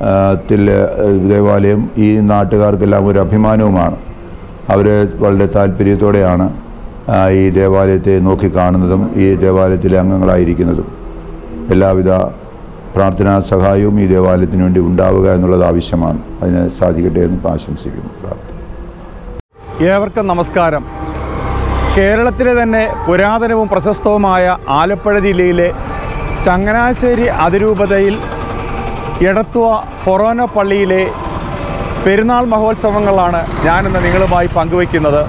ആ, ത്തിൽ ആ, ദേവാലയം ഈ നാട്ടുകാർക്കെല്ലാം ഒരു അഭിമാനവുമാണ് അവർ വളരെ താല്പര്യത്തോടെയാണ് ആ, ഈ ദേവാലയത്തെ നോക്കിക്കാണുന്നതും ഈ ദേവാലയത്തിലെ അംഗങ്ങളായിരിക്കുന്നതും എല്ലാവിധ പ്രാർത്ഥനാ സഹായവും ഈ ദേവാലയത്തിന് വേണ്ടി ഉണ്ടാവുക എന്നുള്ളത് ആവശ്യമാണ് അതിന് സാധിക്കട്ടെ എന്ന് ആശംസിക്കുന്നു പ്രാർത്ഥന ഏവർക്കും നമസ്കാരം കേരളത്തിലെ തന്നെ പുരാതനവും പ്രശസ്തവുമായ ആലപ്പുഴ ജില്ലയിലെ ചങ്ങനാശ്ശേരി അതിരൂപതയിൽ എടത്തുവ ഫൊറോന പള്ളിയിലെ പെരുന്നാൾ മഹോത്സവങ്ങളാണ് ഞാനിന്ന് നിങ്ങളുമായി പങ്കുവയ്ക്കുന്നത്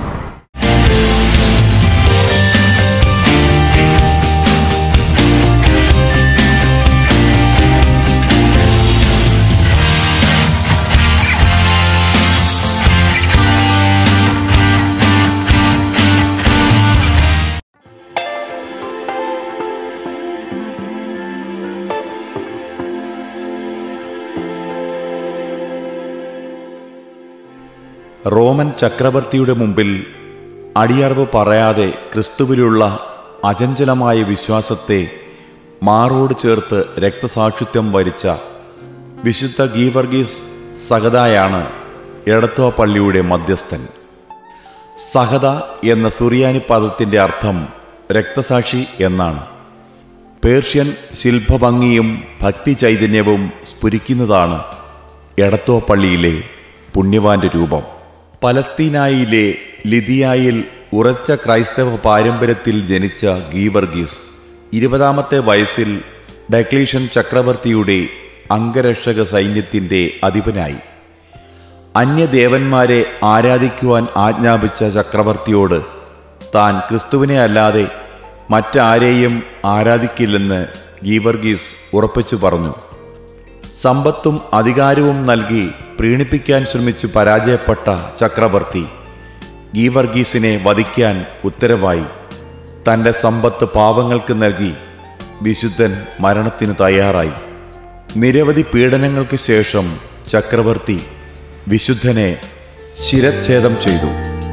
റോമൻ ചക്രവർത്തിയുടെ മുമ്പിൽ അടിയറവ് പറയാതെ ക്രിസ്തുവിലുള്ള അചഞ്ചലമായ വിശ്വാസത്തെ മാറോട് ചേർത്ത് രക്തസാക്ഷിത്വം വരിച്ച വിശുദ്ധ ഗീവർഗീസ് സഹദായാണ് എടത്തുവ പള്ളിയുടെ മധ്യസ്ഥൻ സഹദ എന്ന സുറിയാനി പദത്തിൻ്റെ അർത്ഥം രക്തസാക്ഷി എന്നാണ് പേർഷ്യൻ ശില്പഭംഗിയും ഭക്തി ചൈതന്യവും സ്ഫുരിക്കുന്നതാണ് എടത്തുവ പള്ളിയിലെ പുണ്യവാന്റെ രൂപം പലസ്തീനായിലെ ലിതിയായിൽ ഉറച്ച ക്രൈസ്തവ പാരമ്പര്യത്തിൽ ജനിച്ച ഗീവർഗീസ് ഇരുപതാമത്തെ വയസ്സിൽ ഡക്ലീഷൻ ചക്രവർത്തിയുടെ അംഗരക്ഷക സൈന്യത്തിൻ്റെ അധിപനായി അന്യദേവന്മാരെ ആരാധിക്കുവാൻ ആജ്ഞാപിച്ച ചക്രവർത്തിയോട് താൻ ക്രിസ്തുവിനെ അല്ലാതെ മറ്റാരെയും ആരാധിക്കില്ലെന്ന് ഗീവർഗീസ് ഉറപ്പിച്ചു പറഞ്ഞു സമ്പത്തും അധികാരവും നൽകി പ്രീണിപ്പിക്കാൻ ശ്രമിച്ചു പരാജയപ്പെട്ട ചക്രവർത്തി ഗീവർഗീസിനെ വധിക്കാൻ ഉത്തരവായി തൻ്റെ സമ്പത്ത് പാവങ്ങൾക്ക് നൽകി വിശുദ്ധൻ മരണത്തിന് തയ്യാറായി നിരവധി പീഡനങ്ങൾക്ക് ശേഷം ചക്രവർത്തി വിശുദ്ധനെ ശിരച്ഛേദം ചെയ്തു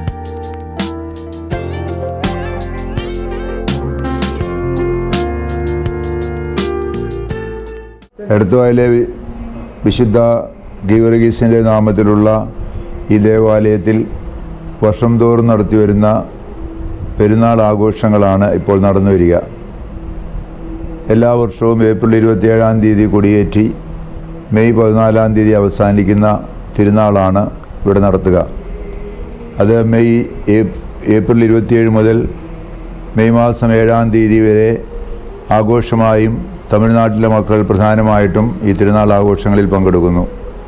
എടത്തുവായിലെ വി- വിശുദ്ധ ഗീവർഗീസിൻ്റെ നാമത്തിലുള്ള ഈ ദേവാലയത്തിൽ വർഷം തോറും നടത്തിവരുന്ന പെരുന്നാൾ ആഘോഷങ്ങളാണ് ഇപ്പോൾ നടന്നു വരിക എല്ലാ വർഷവും ഏപ്രിൽ ഇരുപത്തിയേഴാം തീയതി കൊടിയേറ്റി മെയ് പതിനാലാം തീയതി അവസാനിക്കുന്ന തിരുനാളാണ് ഇവിടെ നടത്തുക അത് മെയ് ഏ- ഏപ്രിൽ ഇരുപത്തിയേഴ് മുതൽ മെയ് മാസം ഏഴാം തീയതി വരെ ആഘോഷമായും തമിഴ്നാട്ടിലെ മക്കൾ പ്രധാനമായിട്ടും ഈ തിരുനാൾ ആഘോഷങ്ങളിൽ പങ്കെടുക്കുന്നു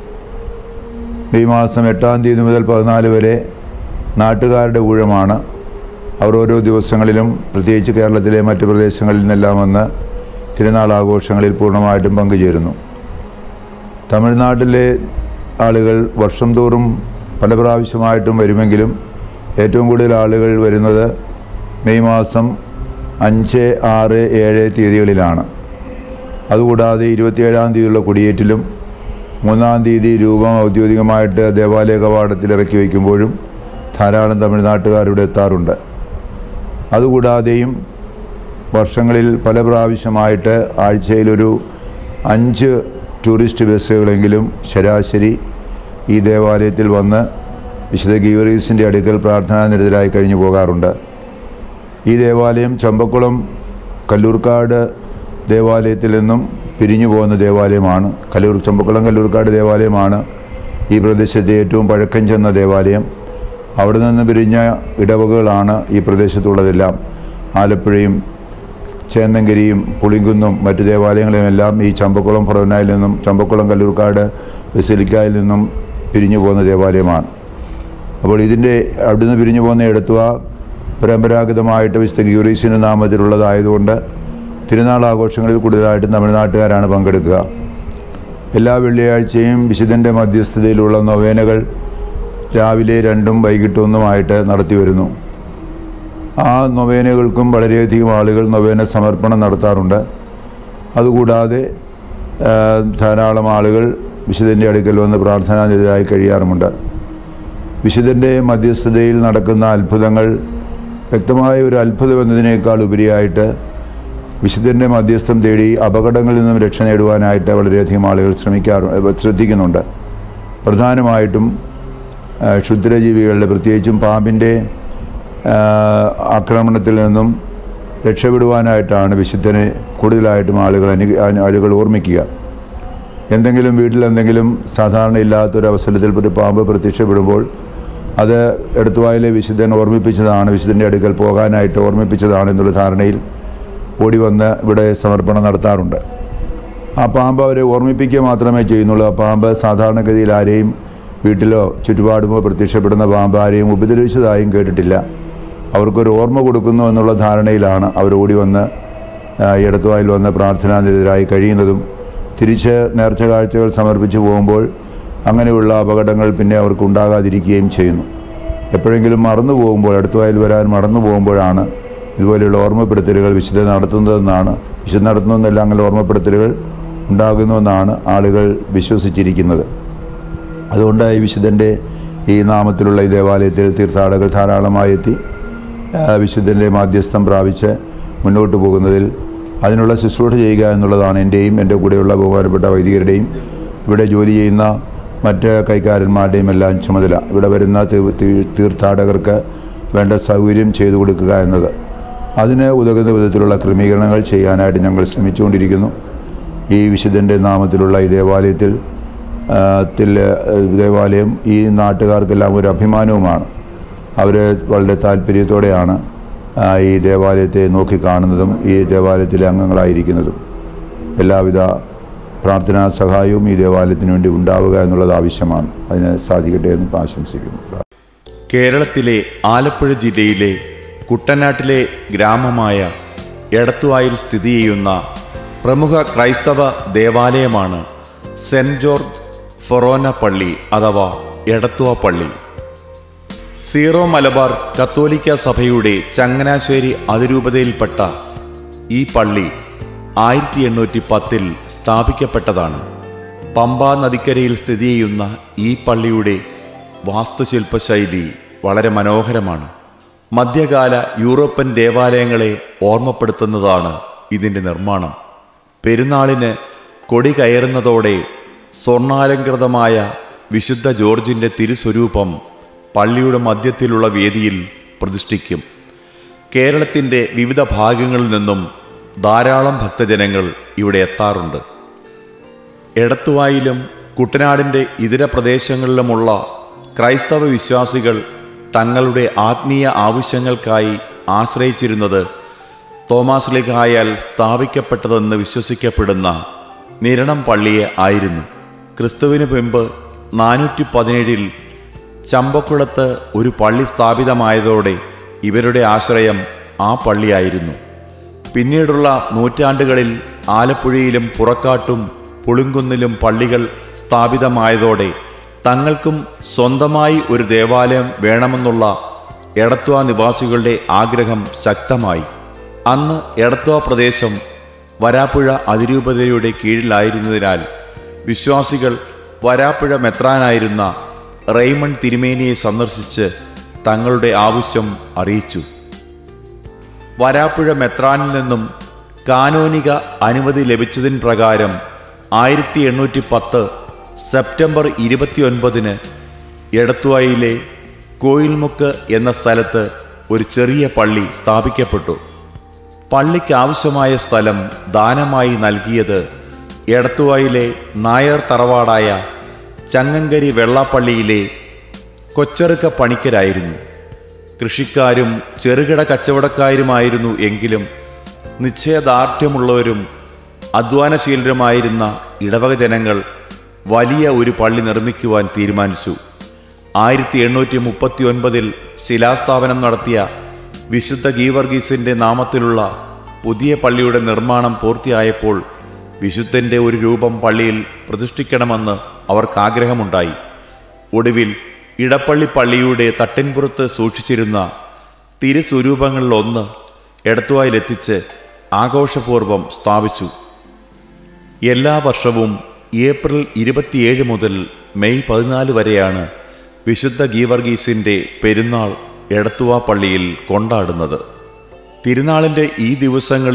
മെയ് മാസം എട്ടാം തീയതി മുതൽ പതിനാല് വരെ നാട്ടുകാരുടെ ഊഴമാണ് അവർ ഓരോ ദിവസങ്ങളിലും പ്രത്യേകിച്ച് കേരളത്തിലെ മറ്റ് പ്രദേശങ്ങളിൽ നിന്നെല്ലാം വന്ന് തിരുനാൾ ആഘോഷങ്ങളിൽ പൂർണ്ണമായിട്ടും പങ്കുചേരുന്നു തമിഴ്നാട്ടിലെ ആളുകൾ വർഷം തോറും പല പ്രാവശ്യമായിട്ടും വരുമെങ്കിലും ഏറ്റവും കൂടുതൽ ആളുകൾ വരുന്നത് മെയ് മാസം അഞ്ച് ആറ് ഏഴ് തീയതികളിലാണ് അതുകൂടാതെ ഇരുപത്തിയേഴാം തീയതിയുള്ള കൊടിയേറ്റിലും മൂന്നാം തീയതി രൂപം ഔദ്യോഗികമായിട്ട് ദേവാലയ കവാടത്തിൽ ഇറക്കി വയ്ക്കുമ്പോഴും ധാരാളം തമിഴ്നാട്ടുകാർ ഇവിടെ എത്താറുണ്ട് അതുകൂടാതെയും വർഷങ്ങളിൽ പല പ്രാവശ്യമായിട്ട് ആഴ്ചയിലൊരു അഞ്ച് ടൂറിസ്റ്റ് ബസ്സുകളെങ്കിലും ശരാശരി ഈ ദേവാലയത്തിൽ വന്ന് വിശുദ്ധ ഗീവറീസിൻ്റെ അടുക്കൽ പ്രാർത്ഥനാനിരതരായി കഴിഞ്ഞു പോകാറുണ്ട് ഈ ദേവാലയം ചമ്പക്കുളം കല്ലൂർക്കാട് ദേവാലയത്തിൽ നിന്നും പിരിഞ്ഞു പോകുന്ന ദേവാലയമാണ് കല്ലൂർ ചമ്പക്കുളം കല്ലൂർക്കാട് ദേവാലയമാണ് ഈ പ്രദേശത്തെ ഏറ്റവും പഴക്കം ചെന്ന ദേവാലയം അവിടെ നിന്ന് പിരിഞ്ഞ ഇടവകകളാണ് ഈ പ്രദേശത്തുള്ളതെല്ലാം ആലപ്പുഴയും ചേന്നങ്കരിയും പുളിങ്കുന്നും മറ്റു ദേവാലയങ്ങളും എല്ലാം ഈ ചമ്പക്കുളം ഫൊറോനായിൽ നിന്നും ചമ്പക്കുളം കല്ലൂർക്കാട് ബസിലിക്കായിൽ നിന്നും പിരിഞ്ഞു പോകുന്ന ദേവാലയമാണ് അപ്പോൾ ഇതിൻ്റെ അവിടുന്ന് പിരിഞ്ഞു പോകുന്ന എടുത്തുവ പരമ്പരാഗതമായിട്ട് വിശുദ്ധ ഗീറീസിൻ്റെ നാമത്തിലുള്ളതായതുകൊണ്ട് തിരുനാൾ ആഘോഷങ്ങളിൽ കൂടുതലായിട്ടും തമിഴ്നാട്ടുകാരാണ് പങ്കെടുക്കുക എല്ലാ വെള്ളിയാഴ്ചയും വിശുദ്ധൻ്റെ മധ്യസ്ഥതയിലുള്ള നൊവേനകൾ രാവിലെ രണ്ടും വൈകിട്ട് ഒന്നുമായിട്ട് നടത്തി വരുന്നു ആ നൊവേനകൾക്കും വളരെയധികം ആളുകൾ നൊവേന സമർപ്പണം നടത്താറുണ്ട് അതുകൂടാതെ ആ, ധാരാളം ആളുകൾ വിശുദ്ധൻ്റെ അടുക്കൽ വന്ന് പ്രാർത്ഥനാനിരതരായി കഴിയാറുമുണ്ട് വിശുദ്ധൻ്റെ മധ്യസ്ഥതയിൽ നടക്കുന്ന അത്ഭുതങ്ങൾ വ്യക്തമായ ഒരു അത്ഭുതം എന്നതിനേക്കാൾ ഉപരിയായിട്ട് വിശുദ്ധൻ്റെ മധ്യസ്ഥം തേടി അപകടങ്ങളിൽ നിന്നും രക്ഷ നേടുവാനായിട്ട് വളരെയധികം ആളുകൾ ശ്രമിക്കാറ് ശ്രദ്ധിക്കുന്നുണ്ട് പ്രധാനമായിട്ടും ആ, ക്ഷുദ്രജീവികളുടെ പ്രത്യേകിച്ചും പാമ്പിൻ്റെ ആ, ആക്രമണത്തിൽ നിന്നും രക്ഷപ്പെടുവാനായിട്ടാണ് വിശുദ്ധനെ കൂടുതലായിട്ടും ആളുകൾ അനു ആളുകൾ ഓർമ്മിക്കുക എന്തെങ്കിലും വീട്ടിൽ എന്തെങ്കിലും സാധാരണ ഇല്ലാത്തൊരവസരത്തിൽ ഒരു പാമ്പ് പ്രത്യക്ഷപ്പെടുമ്പോൾ അത് എടുത്തുവായിലെ വിശുദ്ധൻ ഓർമ്മിപ്പിച്ചതാണ് വിശുദ്ധൻ്റെ അടുക്കൽ പോകാനായിട്ട് ഓർമ്മിപ്പിച്ചതാണ് എന്നുള്ള ധാരണയിൽ ഓടി വന്ന് ഇവിടെ സമർപ്പണം നടത്താറുണ്ട് ആ പാമ്പ് അവരെ ഓർമ്മിപ്പിക്കുക മാത്രമേ ചെയ്യുന്നുള്ളൂ ആ പാമ്പ് സാധാരണഗതിയിൽ ആരെയും വീട്ടിലോ ചുറ്റുപാടുമോ പ്രത്യക്ഷപ്പെടുന്ന പാമ്പ് ആരെയും ഉപദ്രവിച്ചതായും കേട്ടിട്ടില്ല അവർക്കൊരു ഓർമ്മ കൊടുക്കുന്നു എന്നുള്ള ധാരണയിലാണ് അവർ ഓടി വന്ന് ആ, ഈ ഇടത്തുവായിൽ വന്ന് പ്രാർത്ഥനാനിരതരായി കഴിയുന്നതും തിരിച്ച് നേർച്ച കാഴ്ചകൾ സമർപ്പിച്ചു പോകുമ്പോൾ അങ്ങനെയുള്ള അപകടങ്ങൾ പിന്നെ അവർക്ക് ഉണ്ടാകാതിരിക്കുകയും ചെയ്യുന്നു എപ്പോഴെങ്കിലും മറന്നു പോകുമ്പോൾ അടുത്തുവായിൽ വരാൻ മറന്നു പോകുമ്പോഴാണ് ഇതുപോലെയുള്ള ഓർമ്മപ്പെടുത്തലുകൾ വിശുദ്ധ നടത്തുന്നതെന്നാണ് വിശുദ്ധ നടത്തുന്നതെന്നല്ല അങ്ങനെ ഓർമ്മപ്പെടുത്തലുകൾ ഉണ്ടാകുന്നുവെന്നാണ് ആളുകൾ വിശ്വസിച്ചിരിക്കുന്നത് അതുകൊണ്ട് ഈ വിശുദ്ധൻ്റെ ഈ നാമത്തിലുള്ള ഈ ദേവാലയത്തിൽ തീർത്ഥാടകർ ധാരാളമായി എത്തി ആ, വിശുദ്ധൻ്റെ മാധ്യസ്ഥം പ്രാപിച്ച് മുന്നോട്ട് പോകുന്നതിൽ അതിനുള്ള ശുശ്രൂഷ ചെയ്യുക എന്നുള്ളതാണ് എൻ്റെയും എൻ്റെ കൂടെയുള്ള ബഹുമാനപ്പെട്ട വൈദികരുടെയും ഇവിടെ ജോലി ചെയ്യുന്ന മറ്റ് കൈക്കാരന്മാരുടെയും എല്ലാം ചുമതല ഇവിടെ വരുന്ന തീ- തീ- തീർത്ഥാടകർക്ക് വേണ്ട സൗകര്യം ചെയ്തു കൊടുക്കുക എന്നത് അതിന് ഉതകുന്ന വിധത്തിലുള്ള ക്രമീകരണങ്ങൾ ചെയ്യാനായിട്ട് ഞങ്ങൾ ശ്രമിച്ചുകൊണ്ടിരിക്കുന്നു ഈ വിശുദ്ധൻ്റെ നാമത്തിലുള്ള ഈ ദേവാലയത്തിൽ ആ, ത്തിൽ ആ, ദേവാലയം ഈ നാട്ടുകാർക്കെല്ലാം ഒരു അഭിമാനവുമാണ് അവർ വളരെ താല്പര്യത്തോടെയാണ് ആ, ഈ ദേവാലയത്തെ നോക്കിക്കാണുന്നതും ഈ ദേവാലയത്തിലെ അംഗങ്ങളായിരിക്കുന്നതും എല്ലാവിധ പ്രാർത്ഥനാ സഹായവും ഈ ദേവാലയത്തിന് വേണ്ടി ഉണ്ടാവുക എന്നുള്ളത് ആവശ്യമാണ് അതിന് സാധിക്കട്ടെ എന്ന് ആശംസിക്കുന്നു കേരളത്തിലെ ആലപ്പുഴ ജില്ലയിലെ കുട്ടനാട്ടിലെ ഗ്രാമമായ എടത്തുവായിൽ സ്ഥിതി ചെയ്യുന്ന പ്രമുഖ ക്രൈസ്തവ ദേവാലയമാണ് സെൻറ് ജോർജ് ഫൊറോന പള്ളി അഥവാ എടത്തുവ പള്ളി സീറോ മലബാർ കത്തോലിക്ക സഭയുടെ ചങ്ങനാശ്ശേരി അതിരൂപതയിൽപ്പെട്ട ഈ പള്ളി ആയിരത്തി എണ്ണൂറ്റി പത്തിൽ സ്ഥാപിക്കപ്പെട്ടതാണ് പമ്പാ നദിക്കരയിൽ സ്ഥിതി ചെയ്യുന്ന ഈ പള്ളിയുടെ വാസ്തുശില്പശൈലി വളരെ മനോഹരമാണ് മധ്യകാല യൂറോപ്യൻ ദേവാലയങ്ങളെ ഓർമ്മപ്പെടുത്തുന്നതാണ് ഇതിൻ്റെ നിർമ്മാണം പെരുന്നാളിന് കൊടി കയറുന്നതോടെ സ്വർണാലങ്കൃതമായ വിശുദ്ധ ജോർജിൻ്റെ തിരുസ്വരൂപം പള്ളിയുടെ മധ്യത്തിലുള്ള വേദിയിൽ പ്രതിഷ്ഠിക്കും കേരളത്തിൻ്റെ വിവിധ ഭാഗങ്ങളിൽ നിന്നും ധാരാളം ഭക്തജനങ്ങൾ ഇവിടെ എത്താറുണ്ട് എടത്തുവായിലും കുട്ടനാടിൻ്റെ ഇതര പ്രദേശങ്ങളിലുമുള്ള ക്രൈസ്തവ വിശ്വാസികൾ തങ്ങളുടെ ആത്മീയ ആവശ്യങ്ങൾക്കായി ആശ്രയിച്ചിരുന്നത് തോമാസ് ലിഖായാൽ സ്ഥാപിക്കപ്പെട്ടതെന്ന് വിശ്വസിക്കപ്പെടുന്ന നിരണം പള്ളിയെ ആയിരുന്നു ക്രിസ്തുവിന് മുമ്പ് നാനൂറ്റി പതിനേഴിൽ ചമ്പക്കുളത്ത് ഒരു പള്ളി സ്ഥാപിതമായതോടെ ഇവരുടെ ആശ്രയം ആ പള്ളിയായിരുന്നു പിന്നീടുള്ള നൂറ്റാണ്ടുകളിൽ ആലപ്പുഴയിലും പുറക്കാട്ടും പുളിങ്കുന്നിലും പള്ളികൾ സ്ഥാപിതമായതോടെ തങ്ങൾക്കും സ്വന്തമായി ഒരു ദേവാലയം വേണമെന്നുള്ള എടത്വ നിവാസികളുടെ ആഗ്രഹം ശക്തമായി അന്ന് എടത്വ പ്രദേശം വരാപ്പുഴ അതിരൂപതയുടെ കീഴിലായിരുന്നതിനാൽ വിശ്വാസികൾ വരാപ്പുഴ മെത്രാനായിരുന്ന റെയ്മൺ തിരുമേനിയെ സന്ദർശിച്ച് തങ്ങളുടെ ആവശ്യം അറിയിച്ചു വരാപ്പുഴ മെത്രാനിൽ നിന്നും കാനോനിക അനുമതി ലഭിച്ചതിൻ പ്രകാരം ആയിരത്തി എണ്ണൂറ്റി പത്ത് സെപ്റ്റംബർ ഇരുപത്തിയൊൻപതിന് എടത്തുവായിലെ കോയിൽമുക്ക് എന്ന സ്ഥലത്ത് ഒരു ചെറിയ പള്ളി സ്ഥാപിക്കപ്പെട്ടു പള്ളിക്ക് ആവശ്യമായ സ്ഥലം ദാനമായി നൽകിയത് എടത്തുവായിലെ നായർ തറവാടായ ചങ്ങങ്കരി വെള്ളാപ്പള്ളിയിലെ കൊച്ചറുക്ക പണിക്കരായിരുന്നു കൃഷിക്കാരും ചെറുകിട കച്ചവടക്കാരുമായിരുന്നു എങ്കിലും നിശ്ചയദാർഢ്യമുള്ളവരും അധ്വാനശീലരുമായിരുന്ന ഇടവക ജനങ്ങൾ വലിയ ഒരു പള്ളി നിർമ്മിക്കുവാൻ തീരുമാനിച്ചു ആയിരത്തി എണ്ണൂറ്റി മുപ്പത്തി ഒൻപതിൽ ശിലാസ്ഥാപനം നടത്തിയ വിശുദ്ധ ഗീവർഗീസിന്റെ നാമത്തിലുള്ള പുതിയ പള്ളിയുടെ നിർമ്മാണം പൂർത്തിയായപ്പോൾ വിശുദ്ധന്റെ ഒരു രൂപം പള്ളിയിൽ പ്രതിഷ്ഠിക്കണമെന്ന് അവർക്ക് ആഗ്രഹമുണ്ടായി ഒടുവിൽ ഇടപ്പള്ളി പള്ളിയുടെ തട്ടിൻപുറത്ത് സൂക്ഷിച്ചിരുന്ന തിരുസ്വരൂപങ്ങളിലൊന്ന് എടത്തുവായിലെത്തിച്ച് ആഘോഷപൂർവം സ്ഥാപിച്ചു എല്ലാ വർഷവും ഏപ്രിൽ ഇരുപത്തിയേഴ് മുതൽ മെയ് പതിനാല് വരെയാണ് വിശുദ്ധ ഗീവർഗീസിന്റെ പെരുന്നാൾ എടത്തുവ പള്ളിയിൽ കൊണ്ടാടുന്നത് തിരുനാളിൻ്റെ ഈ ദിവസങ്ങളിൽ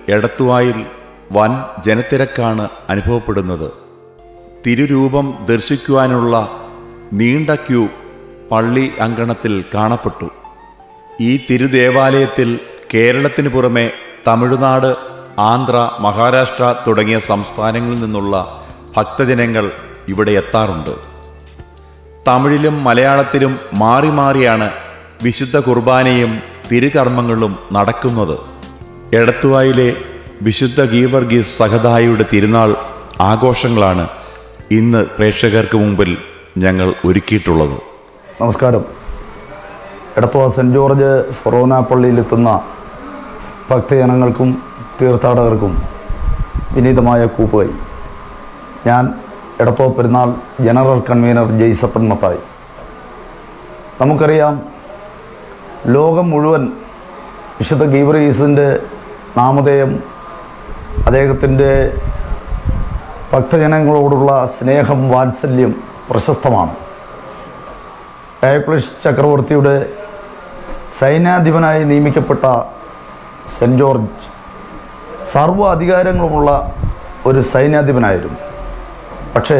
എടത്തുവായിൽ വൻ ജനത്തിരക്കാണ് അനുഭവപ്പെടുന്നത് തിരുരൂപം ദർശിക്കുവാനുള്ള നീണ്ട ക്യൂ പള്ളി അങ്കണത്തിൽ കാണപ്പെട്ടു ഈ തിരുദേവാലയത്തിൽ കേരളത്തിന് പുറമെ തമിഴ്നാട് ആന്ധ്ര മഹാരാഷ്ട്ര തുടങ്ങിയ സംസ്ഥാനങ്ങളിൽ നിന്നുള്ള ഭക്തജനങ്ങൾ ഇവിടെ എത്താറുണ്ട് തമിഴിലും മലയാളത്തിലും മാറി മാറിയാണ് വിശുദ്ധ കുർബാനയും തിരുകർമ്മങ്ങളും നടക്കുന്നത് എടത്തുവായിലെ വിശുദ്ധ ഗീവർഗീസ് സഹദായിയുടെ തിരുനാൾ ആഘോഷങ്ങളാണ് ഇന്ന് പ്രേക്ഷകർക്ക് മുമ്പിൽ ഞങ്ങൾ ഒരുക്കിയിട്ടുള്ളത് നമസ്കാരം എടത്തുവ സെൻറ്റ് ജോർജ് ഫൊറോന പള്ളിയിലെത്തുന്ന ഭക്തജനങ്ങൾക്കും തീർത്ഥാടകർക്കും വിനീതമായ കൂപ്പുകൈ ഞാൻ എടത്തുവ പെരുന്നാൾ ജനറൽ കൺവീനർ ജെയ്സപ്പൻ മത്തായി നമുക്കറിയാം ലോകം മുഴുവൻ വിശുദ്ധ ഗീവറീസിൻ്റെ നാമധേയം അദ്ദേഹത്തിൻ്റെ ഭക്തജനങ്ങളോടുള്ള സ്നേഹം വാത്സല്യം പ്രശസ്തമാണ് ഡയക്ലസ് ചക്രവർത്തിയുടെ സൈന്യാധിപനായി നിയമിക്കപ്പെട്ട സെൻറ്റ് ജോർജ് സർവ്വ അധികാരങ്ങളുമുള്ള ഒരു സൈന്യാധിപനായിരുന്നു പക്ഷേ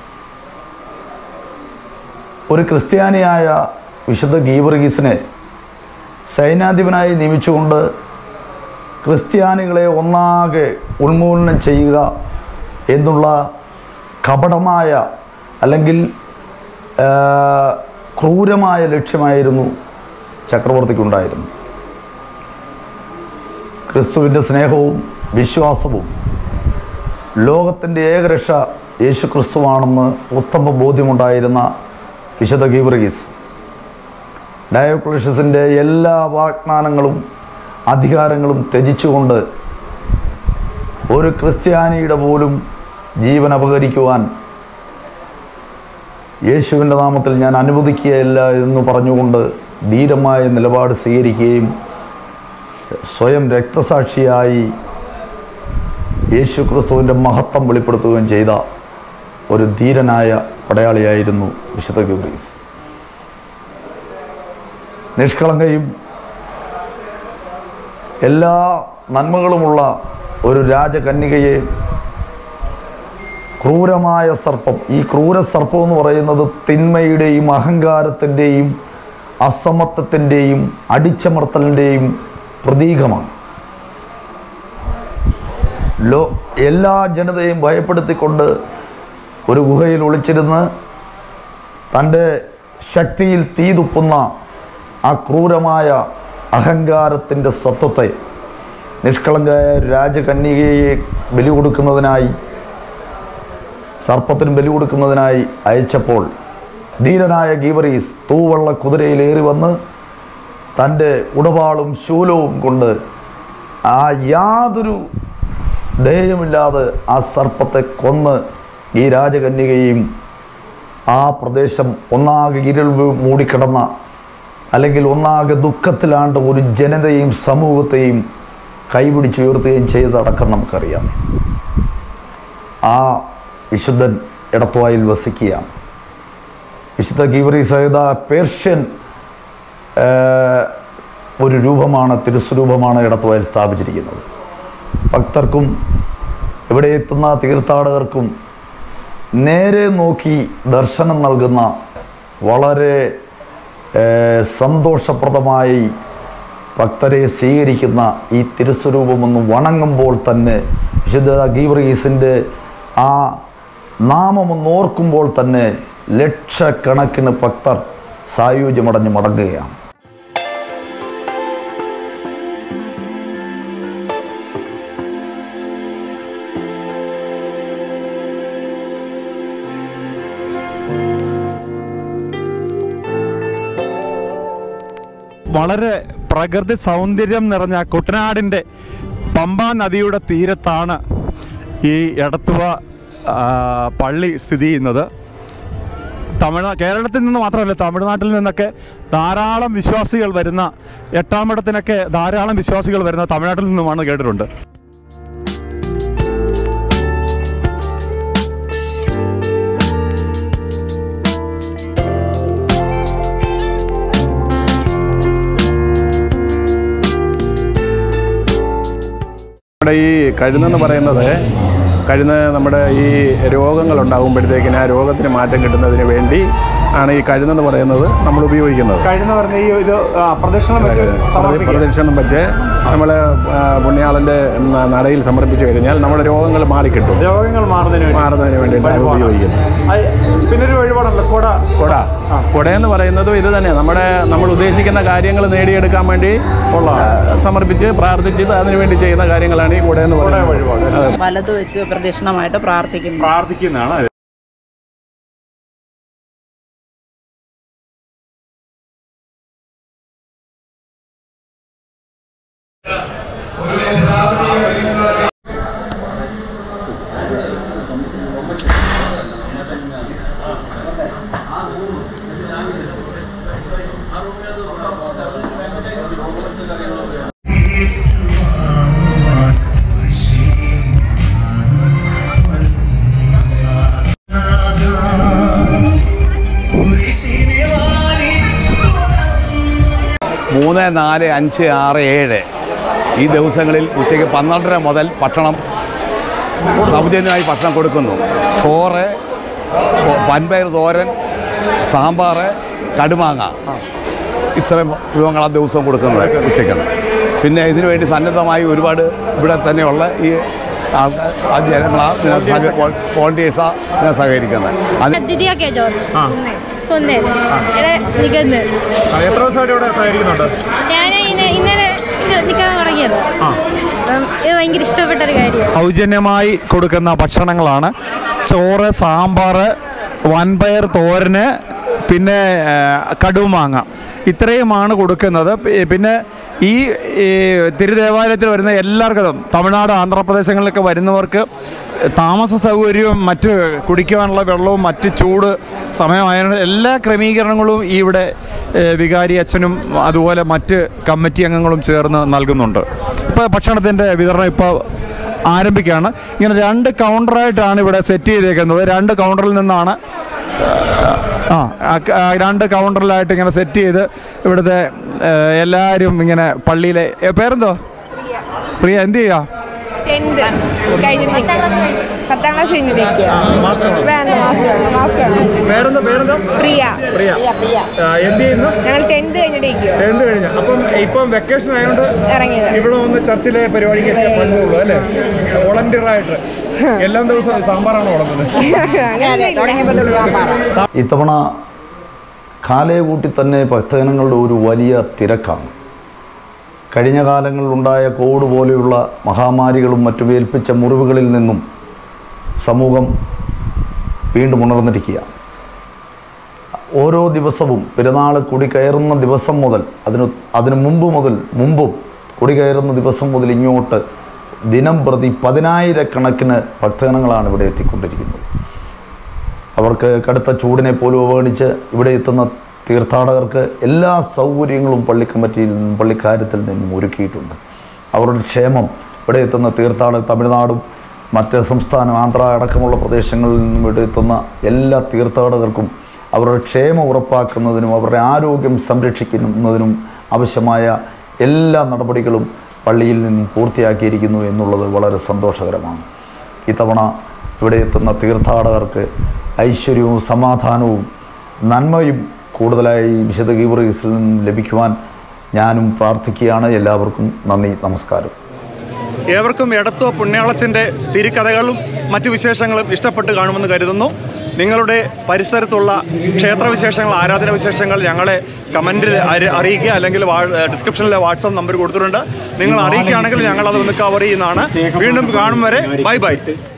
ഒരു ക്രിസ്ത്യാനിയായ വിശുദ്ധ ഗീവർഗീസിനെ സൈന്യാധിപനായി നിയമിച്ചുകൊണ്ട് ക്രിസ്ത്യാനികളെ ഒന്നാകെ ഉന്മൂലനം ചെയ്യുക എന്നുള്ള കപടമായ അല്ലെങ്കിൽ ആ, ക്രൂരമായ ലക്ഷ്യമായിരുന്നു ചക്രവർത്തിക്കുണ്ടായിരുന്നു ക്രിസ്തുവിൻ്റെ സ്നേഹവും വിശ്വാസവും ലോകത്തിൻ്റെ ഏകരക്ഷ യേശു ക്രിസ്തുവാണെന്ന് ഉത്തമ ബോധ്യമുണ്ടായിരുന്ന വിശുദ്ധ ഗീവർഗീസ് ഡയോക്ലഷ്യസിൻ്റെ എല്ലാ വാഗ്ദാനങ്ങളും അധികാരങ്ങളും ത്യജിച്ചുകൊണ്ട് ഒരു ക്രിസ്ത്യാനിയുടെ പോലും ജീവൻ അപഹരിക്കുവാൻ യേശുവിൻ്റെ നാമത്തിൽ ഞാൻ അനുവദിക്കുകയില്ല എന്ന് പറഞ്ഞുകൊണ്ട് ധീരമായ നിലപാട് സ്വീകരിക്കുകയും സ്വയം രക്തസാക്ഷിയായി യേശു ക്രിസ്തുവിൻ്റെ മഹത്വം വെളിപ്പെടുത്തുകയും ചെയ്ത ഒരു ധീരനായ പടയാളിയായിരുന്നു വിശുദ്ധ ഗബ്രീസ് നിഷ്കളങ്കയും എല്ലാ നന്മകളുമുള്ള ഒരു രാജകന്യകയെ ക്രൂരമായ സർപ്പം ഈ ക്രൂര സർപ്പം എന്ന് പറയുന്നത് തിന്മയുടെയും അഹങ്കാരത്തിൻ്റെയും അസമത്വത്തിൻ്റെയും അടിച്ചമർത്തലിൻ്റെയും പ്രതീകമാണ് ലോ എല്ലാ ജനതയും ഭയപ്പെടുത്തിക്കൊണ്ട് ഒരു ഗുഹയിൽ ഒളിച്ചിരുന്ന് തൻ്റെ ശക്തിയിൽ തീ തുപ്പുന്ന ആ ക്രൂരമായ അഹങ്കാരത്തിൻ്റെ സത്വത്തെ നിഷ്കളങ്കയായ രാജകന്യകയെ ബലി കൊടുക്കുന്നതിനായി സർപ്പത്തിന് ബലി കൊടുക്കുന്നതിനായി അയച്ചപ്പോൾ ധീരനായ ഗീവറീസ് തൂവള്ള കുതിരയിലേറി വന്ന് തൻ്റെ ഉടവാളും ശൂലവും കൊണ്ട് ആ യാതൊരു ധേയമില്ലാതെ ആ സർപ്പത്തെ കൊന്ന് ഈ രാജകന്യകയും ആ പ്രദേശം ഒന്നാകെ ഇരുൾ മൂടിക്കിടന്ന അല്ലെങ്കിൽ ഒന്നാകെ ദുഃഖത്തിലാണ്ട് ഒരു ജനതയും സമൂഹത്തെയും കൈപിടിച്ചുയർത്തുകയും ചെയ്തടക്കം നമുക്കറിയാം ആ വിശുദ്ധൻ എടത്വായിൽ വസിക്കുകയാണ് വിശുദ്ധ ഗീവറി സഹിത പേർഷ്യൻ ആ, ഒരു രൂപമാണ് തിരുസ്വരൂപമാണ് എടത്വായിൽ സ്ഥാപിച്ചിരിക്കുന്നത് ഭക്തർക്കും ഇവിടെ എത്തുന്ന തീർത്ഥാടകർക്കും നേരെ നോക്കി ദർശനം നൽകുന്ന വളരെ ഏ, സന്തോഷപ്രദമായി ഭക്തരെ സ്വീകരിക്കുന്ന ഈ തിരുസ്വരൂപമൊന്ന് വണങ്ങുമ്പോൾ തന്നെ വിശുദ്ധ ഗീവറീസിൻ്റെ ആ നാമമൊന്ന് ഓർക്കുമ്പോൾ തന്നെ ലക്ഷക്കണക്കിന് ഭക്തർ സായുജ്യമടഞ്ഞ് മടങ്ങുകയാണ് വളരെ പ്രകൃതി സൗന്ദര്യം നിറഞ്ഞ കുട്ടനാടിൻ്റെ പമ്പാ നദിയുടെ തീരത്താണ് ഈ എടത്തുവ ആ, പള്ളി സ്ഥിതി ചെയ്യുന്നത് തമിഴ് കേരളത്തിൽ നിന്ന് മാത്രമല്ല തമിഴ്നാട്ടിൽ നിന്നൊക്കെ ധാരാളം വിശ്വാസികൾ വരുന്ന എട്ടാമിടത്തിനൊക്കെ ധാരാളം വിശ്വാസികൾ വരുന്ന തമിഴ്നാട്ടിൽ നിന്നുമാണ് കേട്ടിട്ടുണ്ട് നമ്മുടെ ഈ കഴുന്നെന്ന് പറയുന്നത് കഴുന്ന് നമ്മുടെ ഈ രോഗങ്ങൾ ഉണ്ടാകുമ്പോഴത്തേക്കിന് ആ രോഗത്തിന് മാറ്റം കിട്ടുന്നതിന് വേണ്ടി ആണ് ഈ കഴുന്നെന്ന് പറയുന്നത് നമ്മൾ ഉപയോഗിക്കുന്നത് കഴിഞ്ഞ പറഞ്ഞ ഈ ഇത് ആ, പ്രദക്ഷിണം വെച്ച് സമർപ്പിക്കുക പ്രദക്ഷിണം വെച്ച് നമ്മൾ പുണ്യാളൻ്റെ ന- നടയിൽ സമർപ്പിച്ചു കഴിഞ്ഞാൽ നമ്മുടെ രോഗങ്ങൾ മാറിക്കിട്ടും രോഗങ്ങൾ മാറുന്നതിന് വേണ്ടി മാറുന്നതിന് വേണ്ടിയിട്ടാണ് വഴിപാടാണ്. ഉപയോഗിക്കുന്നത് അത് പിന്നെ ഒരു വഴിപാടുണ്ട് കൊട കുട കുടയെന്ന് പറയുന്നതും ഇത് തന്നെ നമ്മുടെ നമ്മൾ ഉദ്ദേശിക്കുന്ന കാര്യങ്ങൾ നേടിയെടുക്കാൻ വേണ്ടി ഉള്ള സമർപ്പിച്ച് പ്രാർത്ഥിച്ച് അതിനു വേണ്ടി ചെയ്യുന്ന കാര്യങ്ങളാണ് ഈ കുടയെന്ന് പറയുന്നത് അതെ. വലത് വെച്ച് പ്രദക്ഷിണമായിട്ട് പ്രാർത്ഥിക്കുന്നു പ്രാർത്ഥിക്കുന്നതാണ് മൂന്ന് നാല് അഞ്ച് ആറ് ഏഴ് ഈ ദിവസങ്ങളിൽ ഉച്ചയ്ക്ക് പന്ത്രണ്ടര മുതൽ ഭക്ഷണം സൗജന്യമായി ഭക്ഷണം കൊടുക്കുന്നു ചോറ് കൊ- വൻപയർ തോരൻ സാമ്പാർ കടുമാങ്ങ ഇത്രയും വിഭവങ്ങൾ ആ ദിവസവും കൊടുക്കുന്നത് ഉച്ചയ്ക്ക് പിന്നെ ഇതിനു വേണ്ടി സന്നദ്ധമായി ഒരുപാട് ഇവിടെ തന്നെയുള്ള ഈ ആൾക്കാർ ആ ജനങ്ങളാ വോളണ്ടിയേഴ്സാ ഇതിനെ സഹകരിക്കുന്നത് അത് അതിഥിയ കെ ജോർജ് കുന്നേൽ ഇവിടെ നിൽക്കുന്നത് ആ, എത്ര ദിവസമായിട്ട് ഇവിടെ സഹകരിക്കുന്നുണ്ട് ഞാൻ ഇന്ന് ഇന്നലെ ഇത് നിൽക്കാൻ തുടങ്ങിയത് അപ്പം ഇത് ഭയങ്കര ഇഷ്ടപ്പെട്ട ഒരു കാര്യമാണ് സൗജന്യമായി കൊടുക്കുന്ന ഭക്ഷണങ്ങളാണ് ചോറ് സാമ്പാർ വൻപയർ തോരന് പിന്നെ ആ, കടുമാങ്ങ ഇത്രയുമാണ് കൊടുക്കുന്നത് പി- പിന്നെ ഈ ഈ തിരുദേവാലയത്തിൽ വരുന്ന എല്ലാവർക്കും തമിഴ്നാട് ആന്ധ്രാപ്രദേശങ്ങളിലൊക്കെ വരുന്നവർക്ക് താമസ സൗകര്യവും മറ്റ് കുടിക്കുവാനുള്ള വെള്ളവും മറ്റ് ചൂട് സമയമായതിനാൽ എല്ലാ ക്രമീകരണങ്ങളും ഈ ഇവിടെ ഏ, വികാരി അച്ഛനും അതുപോലെ മറ്റ് കമ്മിറ്റി അംഗങ്ങളും ചേർന്ന് നൽകുന്നുണ്ട് ഇപ്പോൾ ഭക്ഷണത്തിൻ്റെ വിതരണം ഇപ്പോൾ ആരംഭിക്കുകയാണ് ഇങ്ങനെ രണ്ട് കൗണ്ടറായിട്ടാണ് ഇവിടെ സെറ്റ് ചെയ്തേക്കുന്നത് രണ്ട് കൗണ്ടറിൽ നിന്നാണ് ആ ആ ക- ആ രണ്ട് കൗണ്ടറിലായിട്ട് ഇങ്ങനെ സെറ്റ് ചെയ്ത് ഇവിടുത്തെ ഏ, എല്ലാവരും ഇങ്ങനെ പള്ളിയിലെ ഏ, പേരെന്തോ പ്രിയ എന്ത് ചെയ്യുക ടെൻത്ത് കഴിഞ്ഞിരിക്കുക പത്താം ക്ലാസ് കഴിഞ്ഞിരിക്കുക വേണ്ട മാസ്ക് വേണം മാസ്ക് വേണം പേരെന്താ പേരെന്താ പ്രിയ പ്രിയ ആ, എന്ത് ചെയ്യുന്നു ഞങ്ങൾ ടെൻത്ത് കഴിഞ്ഞിരിക്കുക എന്ത് കഴിഞ്ഞു അപ്പം ഇപ്പം വെക്കേഷൻ ആയതുകൊണ്ട് ഇറങ്ങിയത് ഇവിടെ വന്ന് ചർച്ചിലെ പരിപാടിക്ക് പറ്റുള്ളൂ അല്ലേ വോളണ്ടിയർ ആയിട്ട് എല്ലാ ദിവസവും സാമ്പാറാണ് വിളമ്പുന്നത് ഇത്തവണ കാലയെകൂട്ടി തന്നെ ഭക്തജനങ്ങളുടെ ഒരു വലിയ തിരക്കാണ് കഴിഞ്ഞ കാലങ്ങളിലുണ്ടായ കോവിഡ് പോലെയുള്ള മഹാമാരികളും മറ്റും ഏൽപ്പിച്ച മുറിവുകളിൽ നിന്നും സമൂഹം വീണ്ടും ഉണർന്നിരിക്കുകയാണ് ഓരോ ദിവസവും പെരുന്നാൾ കുടി കയറുന്ന ദിവസം മുതൽ അതിന് അതിനു മുമ്പ് മുതൽ മുമ്പും കുടി കയറുന്ന ദിവസം മുതൽ ഇങ്ങോട്ട് ദിനം പ്രതി പതിനായിരക്കണക്കിന് ഭക്തജനങ്ങളാണ് ഇവിടെ എത്തിക്കൊണ്ടിരിക്കുന്നത് അവർക്ക് കടുത്ത ചൂടിനെ പോലും അവഗണിച്ച് ഇവിടെ എത്തുന്ന തീർത്ഥാടകർക്ക് എല്ലാ സൗകര്യങ്ങളും പള്ളി കമ്മിറ്റിയിൽ നിന്നും പള്ളിക്കാര്യത്തിൽ നിന്നും ഒരുക്കിയിട്ടുണ്ട് അവരുടെ ക്ഷേമം ഇവിടെ എത്തുന്ന തീർത്ഥാടക തമിഴ്നാടും മറ്റ് സംസ്ഥാനം ആന്ധ്ര അടക്കമുള്ള പ്രദേശങ്ങളിൽ നിന്നും ഇവിടെ എത്തുന്ന എല്ലാ തീർത്ഥാടകർക്കും അവരുടെ ക്ഷേമം ഉറപ്പാക്കുന്നതിനും അവരുടെ ആരോഗ്യം സംരക്ഷിക്കുന്നതിനും ആവശ്യമായ എല്ലാ നടപടികളും പള്ളിയിൽ നിന്നും പൂർത്തിയാക്കിയിരിക്കുന്നു എന്നുള്ളത് വളരെ സന്തോഷകരമാണ് ഇത്തവണ ഇവിടെ എത്തുന്ന തീർത്ഥാടകർക്ക് ഐശ്വര്യവും സമാധാനവും നന്മയും കൂടുതലായി വിശുദ്ധ ഗീവറീസിൽ നിന്നും ലഭിക്കുവാൻ ഞാനും പ്രാർത്ഥിക്കുകയാണ് എല്ലാവർക്കും നന്ദി നമസ്കാരം ഏവർക്കും എടത്വ പുണ്യാളച്ചൻ്റെ തിരുക്കഥകളും മറ്റു വിശേഷങ്ങളും ഇഷ്ടപ്പെട്ട് കാണുമെന്ന് കരുതുന്നു നിങ്ങളുടെ പരിസരത്തുള്ള ക്ഷേത്രവിശേഷങ്ങൾ ആരാധന വിശേഷങ്ങൾ ഞങ്ങളെ കമൻറ്റിൽ അറിയിക്കുക അല്ലെങ്കിൽ വാ- ഡിസ്ക്രിപ്ഷനിലെ വാട്സാപ്പ് നമ്പർ കൊടുത്തിട്ടുണ്ട് നിങ്ങൾ അറിയിക്കുകയാണെങ്കിൽ ഞങ്ങൾ അത് ഒന്ന് കവർ ചെയ്യുന്നതാണ് വീണ്ടും കാണും വരെ ബൈ ബൈ